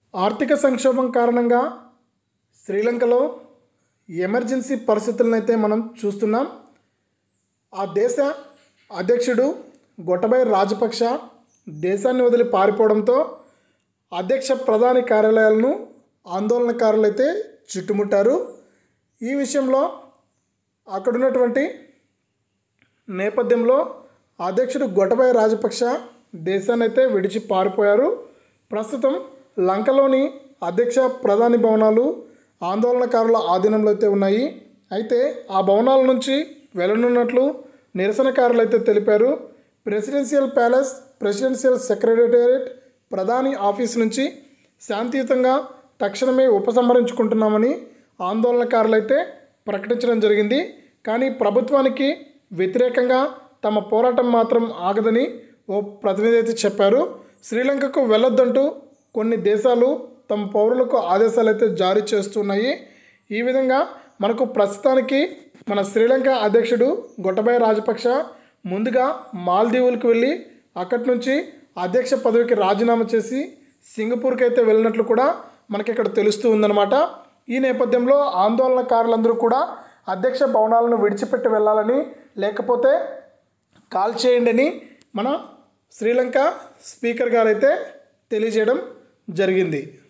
ఆర్థిక సంక్షోభం కారణంగా శ్రీలంకలో ఎమర్జెన్సీ పరిస్థితులను అయితే మనం చూస్తున్నాం ఆ దేశ అధ్యక్షుడు గొట్టబై రాజపక్ష దేశాన్ని వదిలి పారిపోవడంతో అధ్యక్ష ప్రధాని కార్యాలయాలను ఆందోళనకారులు అయితే చుట్టుముట్టారు ఈ విషయంలో అక్కడున్నటువంటి నేపథ్యంలో అధ్యక్షుడు గొటబయ రాజపక్ష దేశాన్ని అయితే విడిచి పారిపోయారు ప్రస్తుతం లంకలోని అధ్యక్ష ప్రధాని భవనాలు ఆందోళనకారుల ఆధీనంలో అయితే ఉన్నాయి అయితే ఆ భవనాల నుంచి వెళ్ళనున్నట్లు నిరసనకారులు అయితే తెలిపారు ప్రెసిడెన్షియల్ ప్యాలెస్ ప్రెసిడెన్షియల్ సెక్రటేరియట్ ప్రధాని ఆఫీస్ నుంచి శాంతియుతంగా తక్షణమే ఉపసంహరించుకుంటున్నామని ఆందోళనకారులు అయితే ప్రకటించడం జరిగింది కానీ ప్రభుత్వానికి వ్యతిరేకంగా తమ పోరాటం మాత్రం ఆగదని ఓ ప్రతినిధి అయితే చెప్పారు శ్రీలంకకు వెళ్ళొద్దంటూ కొన్ని దేశాలు తమ పౌరులకు ఆదేశాలు అయితే జారీ చేస్తున్నాయి ఈ విధంగా మనకు ప్రస్తుతానికి మన శ్రీలంక అధ్యక్షుడు గొట్టబయ రాజపక్ష ముందుగా మాల్దీవులకు వెళ్ళి అక్కడి నుంచి అధ్యక్ష పదవికి రాజీనామా చేసి సింగపూర్కి అయితే వెళ్ళినట్లు కూడా మనకి ఇక్కడ తెలుస్తూ ఉందన్నమాట ఈ నేపథ్యంలో ఆందోళనకారులందరూ కూడా అధ్యక్ష భవనాలను విడిచిపెట్టి వెళ్ళాలని లేకపోతే కాల్ చేయండి అని మన శ్రీలంక స్పీకర్ గారు అయితే తెలియజేయడం జరిగింది